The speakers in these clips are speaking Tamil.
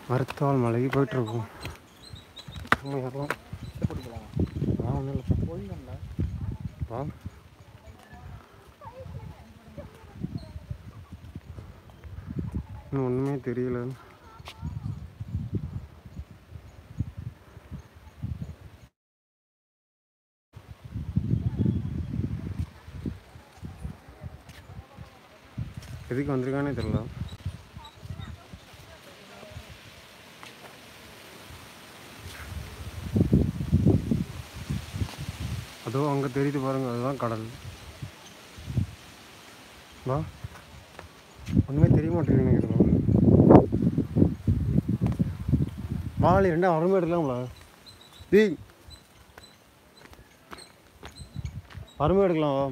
மருத்துவால் மலைக்கு போயிட்டுருக்கோம் நம்ம ஏறலாம் ஆ ஒன்றும் இல்லை வா இன்னும் ஒன்றுமே தெரியல எதுக்கு வந்திருக்கானே தெரியல அதோ அங்கே தெரியுது பாருங்க அதுதான் கடல் வா ஒன்றுமே தெரிய மாட்டேங்குது நினைக்கிறேன் வாழை ரெண்டும் அருமை எடுக்கலாம்ல டேய் அருமை எடுக்கலாம் வா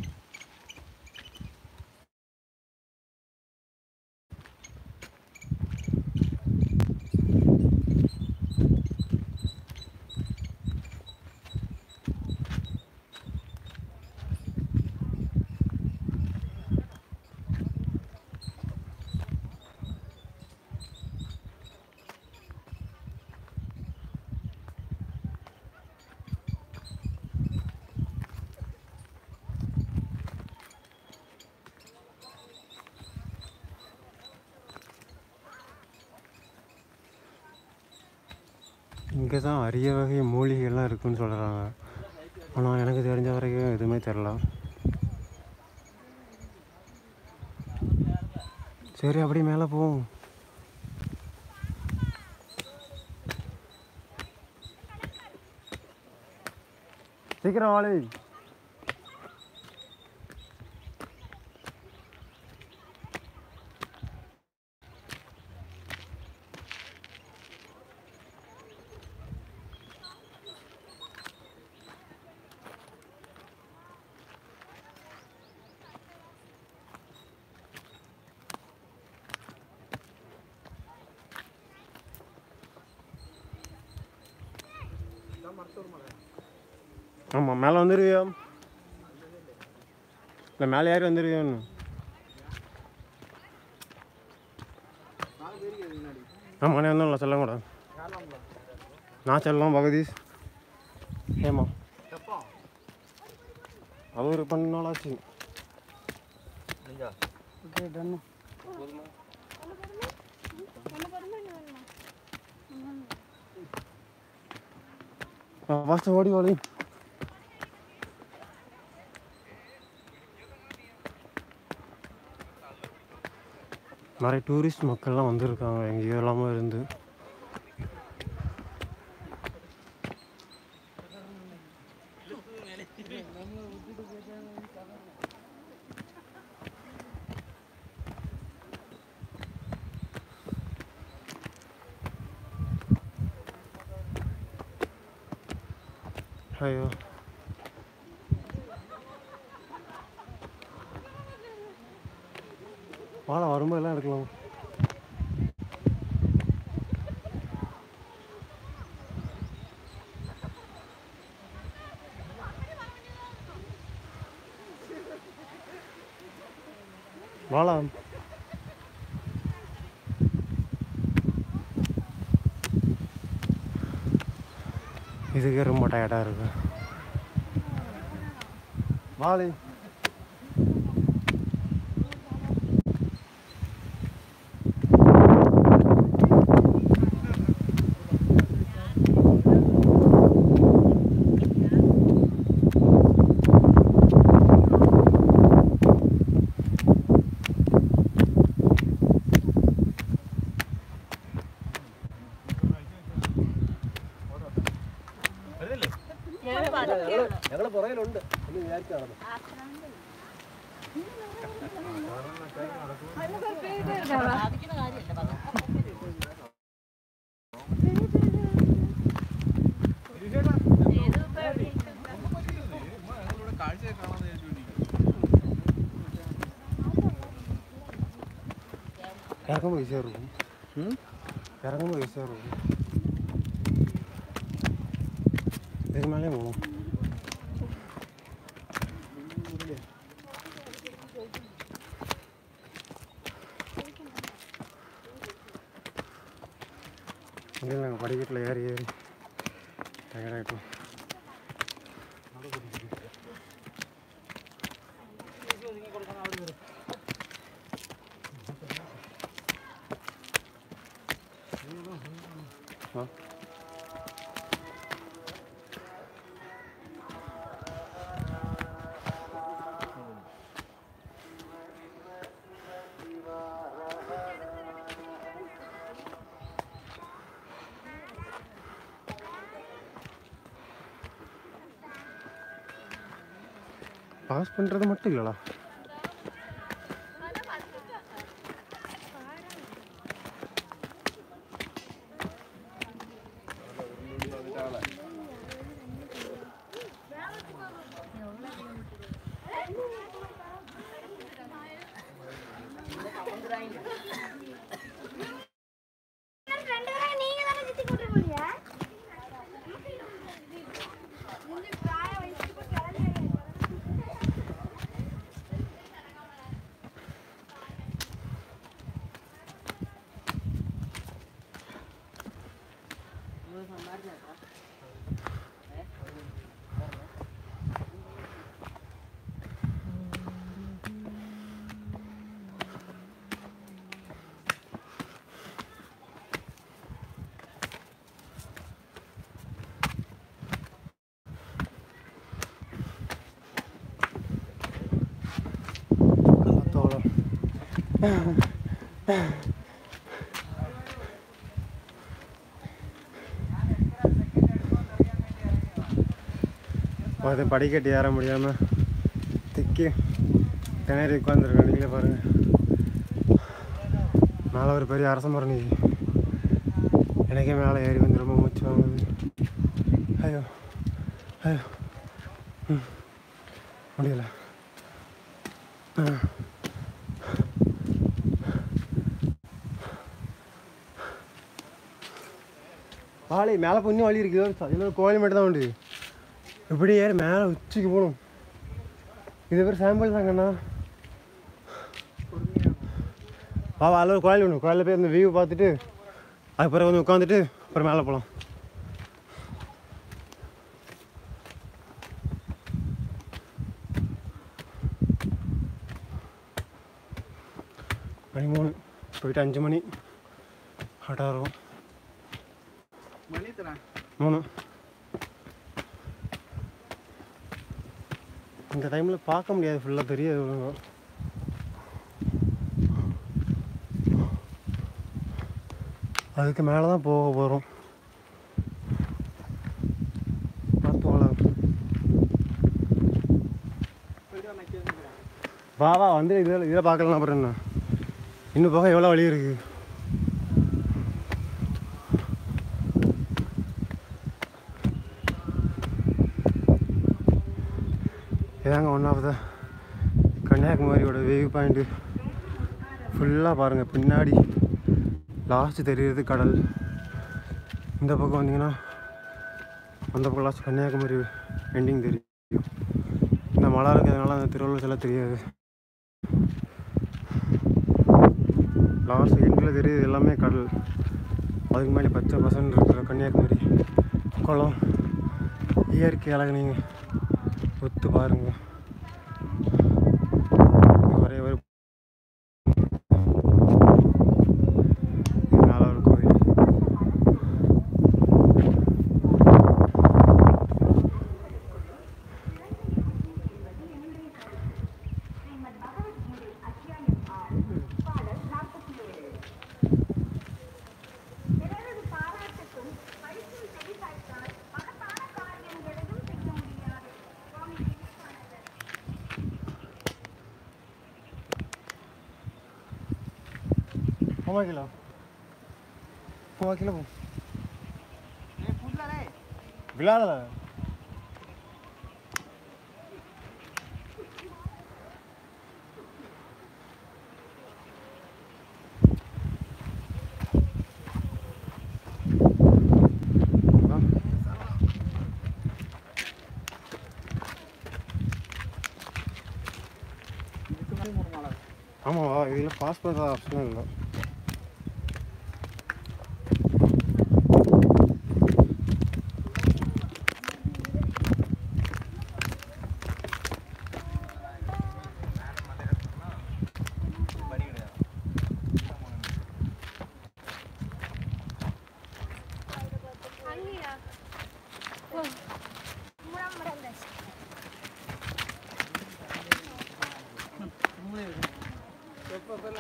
இங்கே தான் அரிய வகை மூலிகைலாம் இருக்குன்னு சொல்கிறாங்க ஆனால் எனக்கு தெரிஞ்ச வரைக்கும் எதுவுமே தெரில சரி அப்படியே மேலே போவோம் சீக்கிரம் வாழை ஆமாம் மேலே வந்துருவியா இல்லை மேலே ஏறி வந்துருவியான்னு ஆமாம் நீ வந்துடலாம் செல்லம் கூட நான் செல்லம் பகதீஷ் ஏமா அது ஒரு பன்னெண்டு நாள் ஆச்சு ஓகே டன் ஃபஸ்ட்டு ஓடி ஓடி நிறைய டூரிஸ்ட் மக்கள்லாம் வந்திருக்காங்க எங்கேயோ இல்லாமல் இருந்து ஐயோ வாழை வரும்போது எல்லாம் எடுக்கலாம் வாழா இதுக்கே ரொம்ப டயர்டாக இருக்கு வாழை ഞങ്ങള് പുറകിലുണ്ട് ഒന്ന് വിചാരിച്ചു നടന്നു இறங்கும்போது ஈஸியாக இருக்கும் ம் இறங்கும்போது ஈஸியாக இருக்கும் இதுக்கு மேலே போகணும் இல்லை நாங்கள் படிக்கட்டில் ஏறி ஏறி டயர்டாகிட்டோம் ஆ பாஸ் பண்ணுறது மட்டும் இல்லைடா ரெண்டு பேரும் நீங்க தானே சுத்தி கூட்டு போறீங்க காத்தோളം அது படிக்கட்டு ஏற முடியாமல் திக்கி கிணறி உட்காந்துருக்கேன் நீங்களே பாருங்கள் மேலே ஒரு பெரிய அரச மரம் நிற்கி எனக்கே மேலே ஏறி வந்து ரொம்ப மூச்சு வாங்குது ஐயோ ஐயோ ம் முடியல ஆ வாழை மேலே பொண்ணு வழி இருக்குது அதில் கோயில் மட்டும் தான் உண்டு இப்படி ஏறி மேலே உச்சிக்கு போகணும் இது பேர் சாம்பிள் தாங்கண்ணா வா வா அதில் ஒரு கோயில் ஒன்று கோயிலில் போய் அந்த வியூ பார்த்துட்டு அது பிறகு வந்து உட்காந்துட்டு அப்புறம் மேலே போகலாம் மணி மூணு போயிட்டு அஞ்சு மணி ஹாட்டாக இருக்கும் மூணு இந்த டைமில் பார்க்க முடியாது ஃபுல்லாக தெரியாது ஒழுங்கா. அதுக்கு மேலே தான் போக போகிறோம் பார்த்துக்கலாம் வா வா வந்து இதில் இதில் பார்க்கலாம் அப்புறம் என்ன இன்னும் போக எவ்வளோ வழி இருக்குது இதாங்க ஒன் ஆஃப் த கன்னியாகுமரியோட வேவ் பாயிண்ட்டு ஃபுல்லாக பாருங்கள் பின்னாடி லாஸ்ட்டு தெரியுறது கடல் இந்த பக்கம் வந்தீங்கன்னா அந்த பக்கம் லாஸ்ட் கன்னியாகுமரி எண்டிங் தெரியும் இந்த மழை இருக்கிறதுனால அந்த திருவள்ளுவர் சிலை தெரியாது லாஸ்ட் எண்டில் தெரியுது எல்லாமே கடல் அதுக்கு மேலே பச்சை பசன்னு இருக்கிற கன்னியாகுமரி குளம் இயற்கை அழகு நீங்கள் ஒத்து பாருங்க ஒரே ஒரு மேலே ஒரு கோயில் பிறரது பாராட்டுக்கும் பரிசும் செவிசாய்த்தால் மகத்தான காரியங்களையும் செய்ய முடியாது சுவாமி விவேகானந்தர் போமா கிலோ போமா கிலோ போ விழாடல ஆமாவா இதில் பாஸ் பண்ணுற ஆப்ஷனும் இல்லை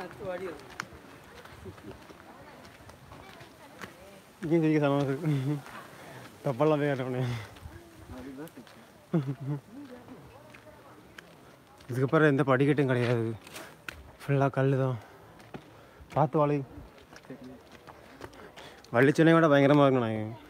இங்கேயும் ஜெயிக்க சமம் இருக்கு தப்பெல்லாம் போய் காட்டணும் இதுக்கப்புறம் எந்த படிக்கட்டும் கிடையாது ஃபுல்லாக கல் தான் பார்த்து வாழை வள்ளிச்சனை விட பயங்கரமாக இருக்குண்ணா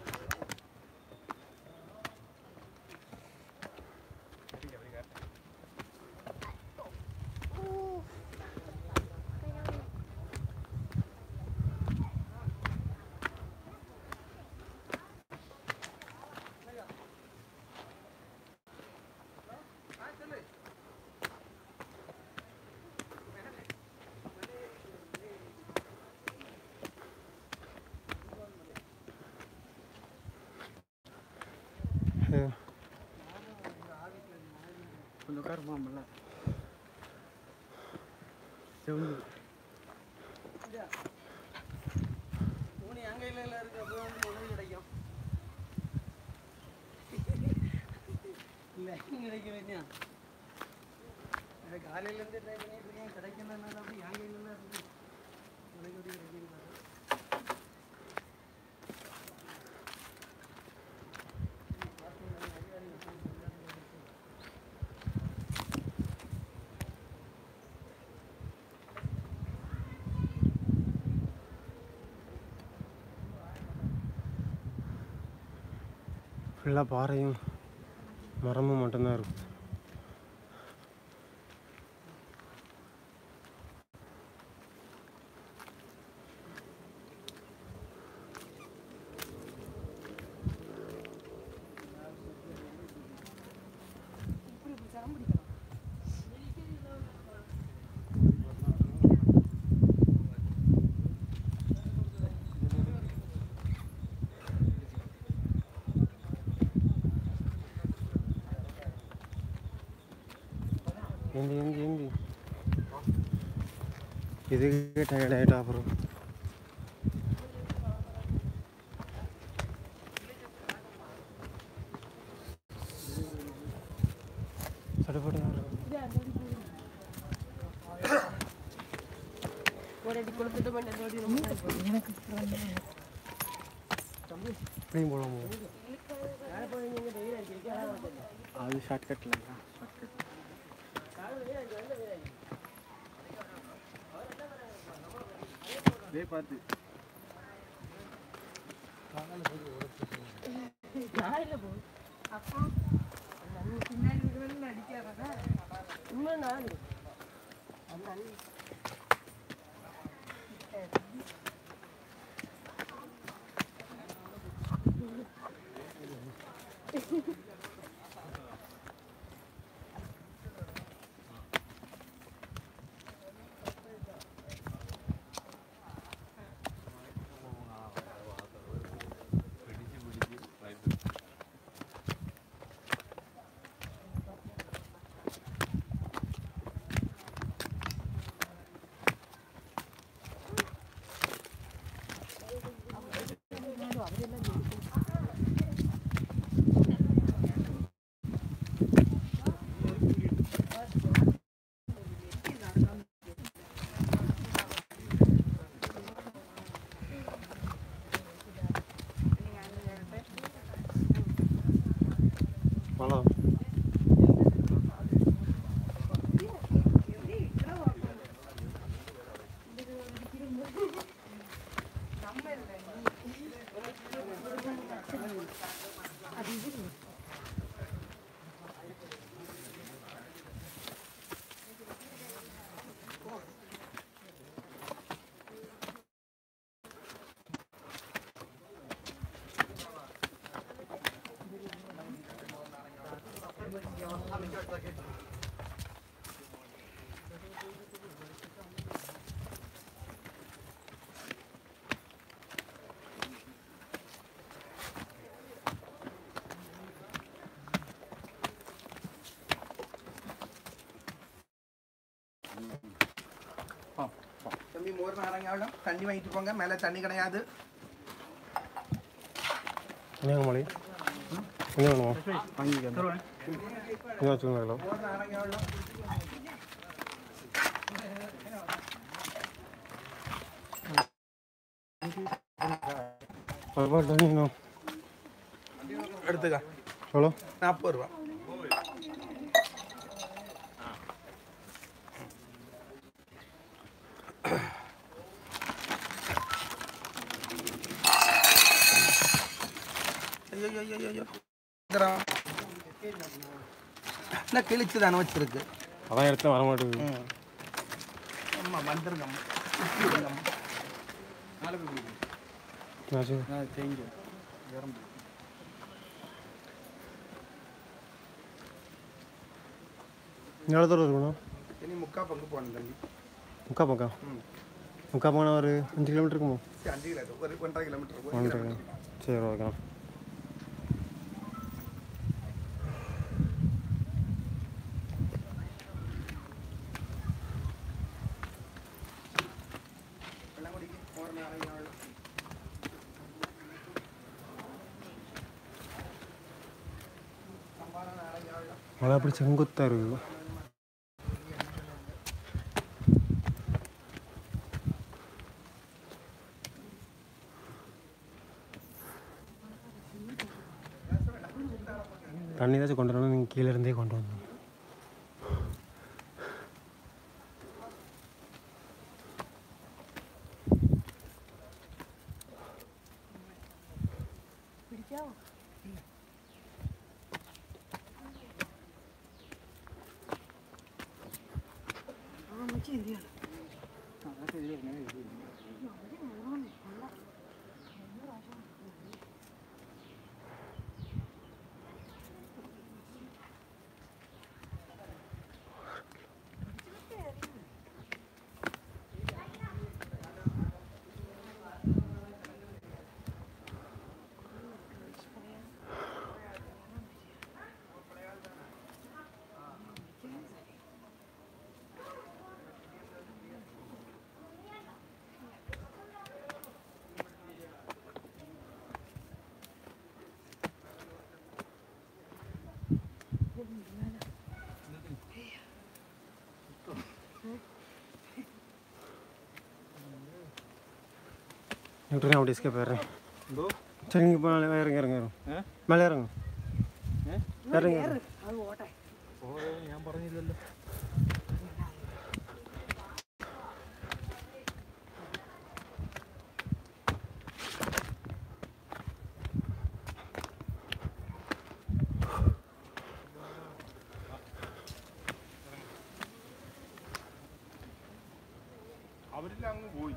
கொஞ்சம் உட்காருமாம்ல செவந்து ஊனி எங்க இல்ல இல்ல இருக்கு அப்போ வந்து உணவு கிடைக்கும் இல்ல எங்க கிடைக்கும் இல்லையா காலையில இருந்து ட்ரை பண்ணிட்டு இருக்கேன் கிடைக்கணும்னா அப்படி என் கையில தான் இருக்கு உனக்கு எப்படி கிடைக்குது பாரு. ஃபுல்லாக பாறையும் மரமும் மட்டும்தான் இருக்கும் ஏந்தி ஏந்தி ஏந்தி இதுக்கே டயர்ட் ஆகிட்டா அப்புறம் சடுபடி இப்படியும் போகலாமோ அது ஷார்ட்கட்டில் வே பார்த்து மழை தம்பி மோர் நாரங்காவளம் தண்ணி வாங்கிட்டு போங்க மேலே தண்ணி கிடையாது என்னங்க மொழி என்ன வேணுமா வாங்கிக்கிறேன் என்ன வச்சுக்கோங்க மோர் நாரங்காவளம் பரவாயில்ல நீங்க எடுத்துக்க எவ்வளோ நாற்பது ரூபா ஐயோ ஐயோ ஐயோ ஐயோ தரம். என்ன கிழிச்சு தானே வச்சிருக்கு அதான் எடுத்து வர மாட்டேங்குது ம் அம்மா வந்துருங்க அம்மா என்னாச்சு எவ்வளோ தூரம் இருக்கணும் இனி முக்கா பங்கு போகணும் தம்பி முக்கா பக்கம் ம் முக்கா போனால் ஒரு அஞ்சு கிலோமீட்டர் இருக்குமோ சரி அஞ்சு கிலோ ஒரு ஒன்றரை கிலோமீட்டர் ஒரு ஒன்றரை கிலோமீட்டர் சரி ஓகே வெள்ளம் குடிக்கு ஒரு நாளைக்கு நாள் சம்பாரம் நாளைக்கு நாள் மழை அப்படி செங்குத்தாக இருக்குது தண்ணி ஏதாச்சும் கொண்டு வரணும் நீங்கள் கீழே இருந்தே கொண்டு வரணும் எப்படி நான் அப்படி எஸ்கேப் போயிடுறேன் சரி நீங்கள் இப்போ மேலே இறங்க இறங்க இறங்க மேலே இறங்க இறங்க இறங்க. ഞാൻ പറഞ്ഞില്ലല്ലോ അവരെല്ലാം അങ്ങ് പോയി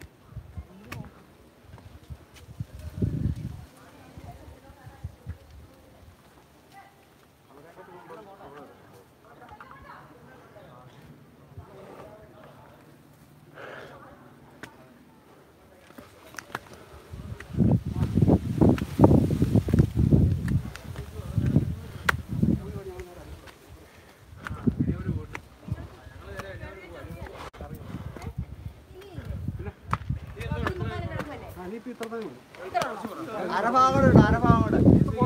അരഭാഗോട് അരഭാഗോട്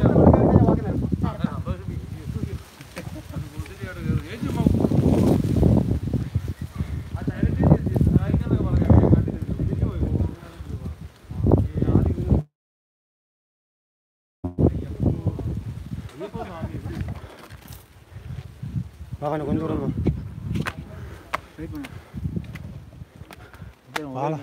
வாங்க இன்னும் கொஞ்சம் தூரம் தான் வாழ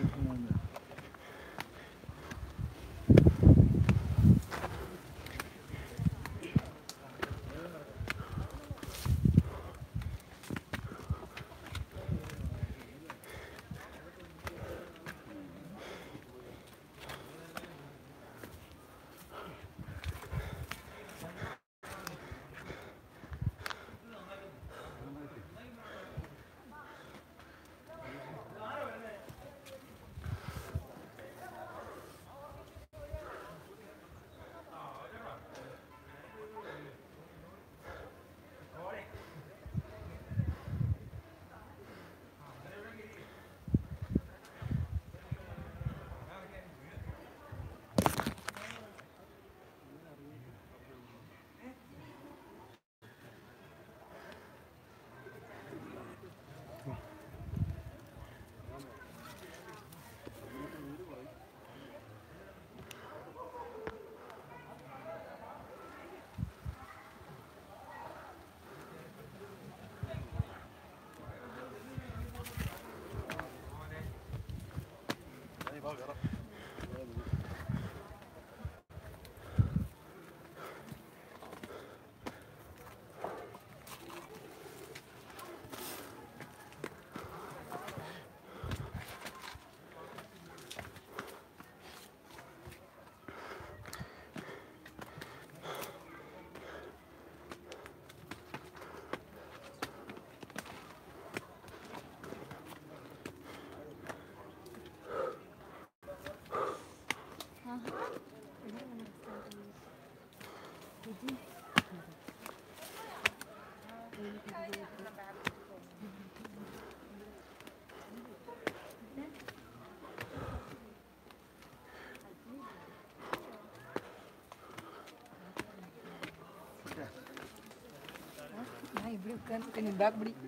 இப்படி உட்காந்து கொஞ்சம் பேக் பிடி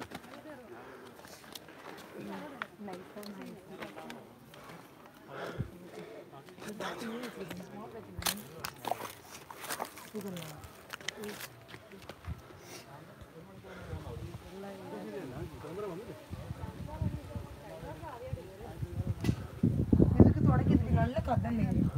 எதுக்கு தொடக்கிறதுக்கு நல்ல கதை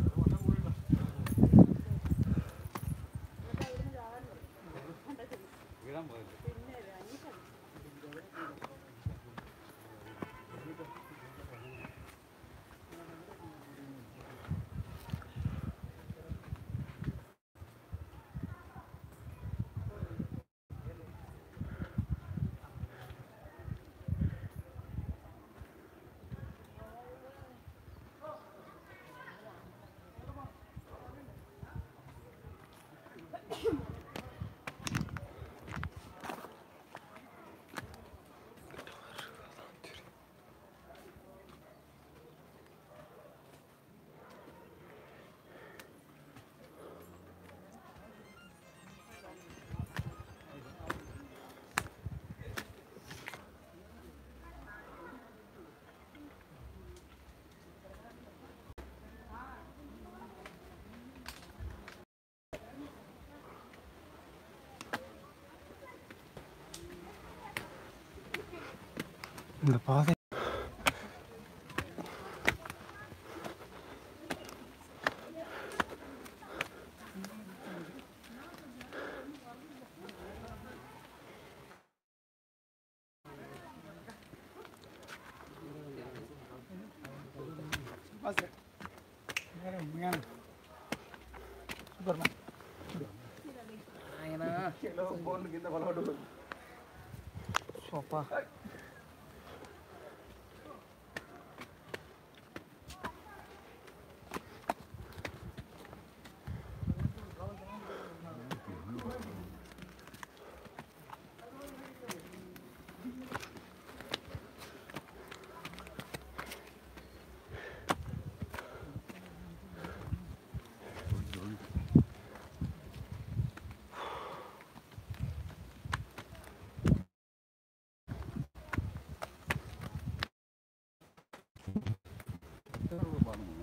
இந்த பாதை சோப்பா பாருங்க